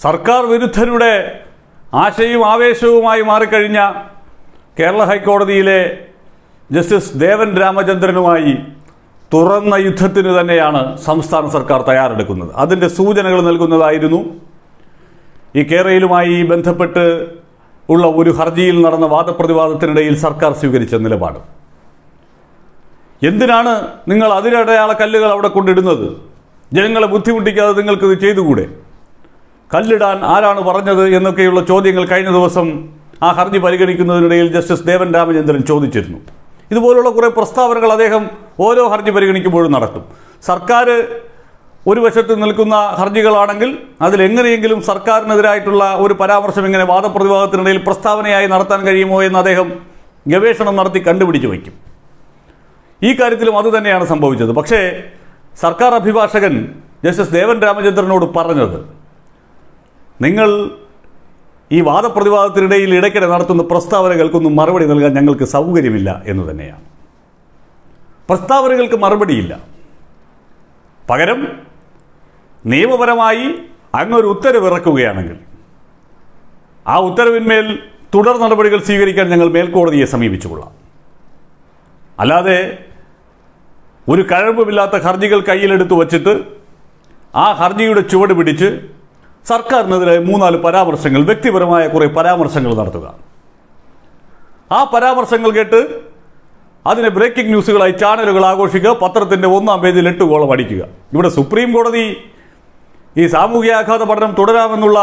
സർക്കാർ വിരുദ്ധരുടെ ആശയും ആവേശവുമായി മാറിക്കഴിഞ്ഞ കേരള ഹൈക്കോടതിയിലെ ജസ്റ്റിസ് ദേവൻ രാമചന്ദ്രനുമായി തുറന്ന യുദ്ധത്തിന് തന്നെയാണ് സംസ്ഥാന സർക്കാർ തയ്യാറെടുക്കുന്നത് അതിൻ്റെ സൂചനകൾ നൽകുന്നതായിരുന്നു ഈ കേരളയിലുമായി ബന്ധപ്പെട്ട് ഉള്ള ഒരു ഹർജിയിൽ നടന്ന വാദപ്രതിവാദത്തിനിടയിൽ സർക്കാർ സ്വീകരിച്ച നിലപാട് എന്തിനാണ് നിങ്ങൾ അതിരടയാള കല്ലുകൾ അവിടെ കൊണ്ടിടുന്നത് ജനങ്ങളെ ബുദ്ധിമുട്ടിക്കാതെ നിങ്ങൾക്കിത് ചെയ്തുകൂടെ കല്ലിടാൻ ആരാണ് പറഞ്ഞത് എന്നൊക്കെയുള്ള ചോദ്യങ്ങൾ കഴിഞ്ഞ ദിവസം ആ ഹർജി പരിഗണിക്കുന്നതിനിടയിൽ ജസ്റ്റിസ് ദേവൻ രാമചന്ദ്രൻ ചോദിച്ചിരുന്നു ഇതുപോലുള്ള കുറേ പ്രസ്താവനകൾ അദ്ദേഹം ഓരോ ഹർജി പരിഗണിക്കുമ്പോഴും നടത്തും സർക്കാർ ഒരു വശത്ത് നിൽക്കുന്ന ഹർജികളാണെങ്കിൽ അതിലെങ്ങനെയെങ്കിലും സർക്കാരിനെതിരായിട്ടുള്ള ഒരു പരാമർശം ഇങ്ങനെ വാദപ്രതിവാദത്തിനിടയിൽ പ്രസ്താവനയായി നടത്താൻ കഴിയുമോ എന്ന് അദ്ദേഹം ഗവേഷണം നടത്തി കണ്ടുപിടിച്ചു വയ്ക്കും ഈ കാര്യത്തിലും അതുതന്നെയാണ് സംഭവിച്ചത് പക്ഷേ സർക്കാർ അഭിഭാഷകൻ ജസ്റ്റിസ് ദേവൻ രാമചന്ദ്രനോട് പറഞ്ഞത് നിങ്ങൾ ഈ വാദപ്രതിവാദത്തിനിടയിൽ ഇടയ്ക്കിടെ നടത്തുന്ന പ്രസ്താവനകൾക്കൊന്നും മറുപടി നൽകാൻ ഞങ്ങൾക്ക് സൗകര്യമില്ല എന്ന് തന്നെയാണ് പ്രസ്താവനകൾക്ക് മറുപടിയില്ല പകരം നിയമപരമായി അങ്ങൊരു ഉത്തരവ് ഇറക്കുകയാണെങ്കിൽ ആ ഉത്തരവിന്മേൽ തുടർ നടപടികൾ സ്വീകരിക്കാൻ ഞങ്ങൾ മേൽക്കോടതിയെ സമീപിച്ചുകൊള്ളാം അല്ലാതെ ഒരു കഴമ്പുമില്ലാത്ത ഹർജികൾ കയ്യിലെടുത്ത് വച്ചിട്ട് ആ ഹർജിയുടെ ചുവട് പിടിച്ച് സർക്കാരിനെതിരെ മൂന്നാല് പരാമർശങ്ങൾ വ്യക്തിപരമായ കുറേ പരാമർശങ്ങൾ നടത്തുക ആ പരാമർശങ്ങൾ കേട്ട് അതിനെ ബ്രേക്കിംഗ് ന്യൂസുകളായി ചാനലുകൾ ആഘോഷിക്കുക പത്രത്തിൻ്റെ ഒന്നാം പേജിൽ എട്ട് ഗോളം അടിക്കുക ഇവിടെ സുപ്രീം കോടതി ഈ സാമൂഹ്യാഘാത പഠനം തുടരാമെന്നുള്ള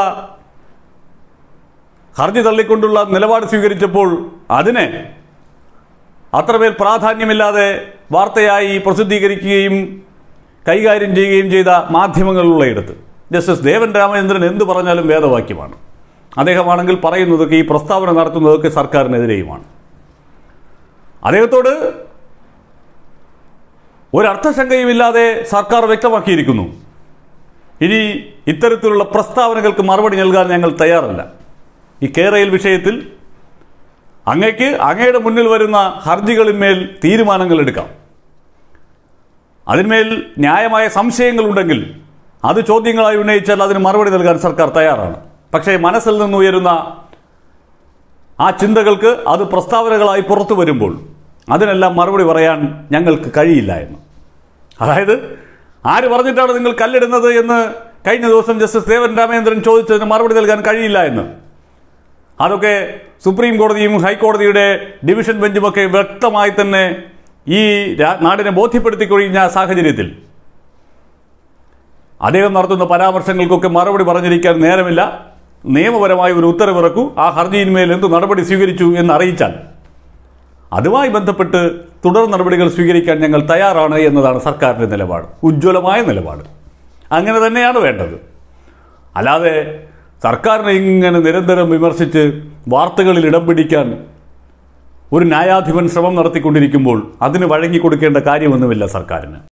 ഹർജി തള്ളിക്കൊണ്ടുള്ള നിലപാട് സ്വീകരിച്ചപ്പോൾ അതിനെ അത്രമേൽ പ്രാധാന്യമില്ലാതെ വാർത്തയായി പ്രസിദ്ധീകരിക്കുകയും കൈകാര്യം ചെയ്യുകയും ചെയ്ത മാധ്യമങ്ങളുള്ളയിടത്ത് ജസ്റ്റിസ് ദേവൻ രാമചന്ദ്രൻ എന്ത് പറഞ്ഞാലും വേദവാക്യമാണ് അദ്ദേഹമാണെങ്കിൽ പറയുന്നതൊക്കെ ഈ പ്രസ്താവന നടത്തുന്നതൊക്കെ സർക്കാരിനെതിരെയുമാണ് അദ്ദേഹത്തോട് ഒരർത്ഥശങ്കയുമില്ലാതെ സർക്കാർ വ്യക്തമാക്കിയിരിക്കുന്നു ഇനി ഇത്തരത്തിലുള്ള പ്രസ്താവനകൾക്ക് മറുപടി നൽകാൻ ഞങ്ങൾ തയ്യാറല്ല ഈ കേരയിൽ വിഷയത്തിൽ അങ്ങയ്ക്ക് അങ്ങയുടെ മുന്നിൽ വരുന്ന ഹർജികളിന്മേൽ തീരുമാനങ്ങൾ എടുക്കാം അതിന്മേൽ ന്യായമായ സംശയങ്ങളുണ്ടെങ്കിൽ അത് ചോദ്യങ്ങളായി ഉന്നയിച്ചാൽ അതിന് മറുപടി നൽകാൻ സർക്കാർ തയ്യാറാണ് പക്ഷേ മനസ്സിൽ നിന്ന് ഉയരുന്ന ആ ചിന്തകൾക്ക് അത് പ്രസ്താവനകളായി പുറത്തു വരുമ്പോൾ അതിനെല്ലാം മറുപടി പറയാൻ ഞങ്ങൾക്ക് കഴിയില്ല എന്ന് അതായത് ആര് പറഞ്ഞിട്ടാണ് നിങ്ങൾ കല്ലിടുന്നത് എന്ന് കഴിഞ്ഞ ദിവസം ജസ്റ്റിസ് ദേവൻ രാമേന്ദ്രൻ ചോദിച്ചതിന് മറുപടി നൽകാൻ കഴിയില്ല എന്ന് അതൊക്കെ സുപ്രീം കോടതിയും ഹൈക്കോടതിയുടെ ഡിവിഷൻ ബെഞ്ചുമൊക്കെ വ്യക്തമായി തന്നെ ഈ രാ- നാടിനെ ബോധ്യപ്പെടുത്തി കഴിഞ്ഞ സാഹചര്യത്തിൽ അദ്ദേഹം നടത്തുന്ന പരാമർശങ്ങൾക്കൊക്കെ മറുപടി പറഞ്ഞിരിക്കാൻ നേരമില്ല നിയമപരമായ ഒരു ഉത്തരവിറക്കൂ ആ ഹർജിയിന്മേൽ എന്ത് നടപടി സ്വീകരിച്ചു എന്ന് അറിയിച്ചാൽ അതുമായി ബന്ധപ്പെട്ട് തുടർ നടപടികൾ സ്വീകരിക്കാൻ ഞങ്ങൾ തയ്യാറാണ് എന്നതാണ് സർക്കാരിൻ്റെ നിലപാട് ഉജ്ജ്വലമായ നിലപാട് അങ്ങനെ തന്നെയാണ് വേണ്ടത് അല്ലാതെ സർക്കാരിനെ ഇങ്ങനെ നിരന്തരം വിമർശിച്ച് വാർത്തകളിൽ ഇടം പിടിക്കാൻ ഒരു ന്യായാധിപൻ ശ്രമം നടത്തിക്കൊണ്ടിരിക്കുമ്പോൾ അതിന് വഴങ്ങിക്കൊടുക്കേണ്ട കാര്യമൊന്നുമില്ല സർക്കാരിന്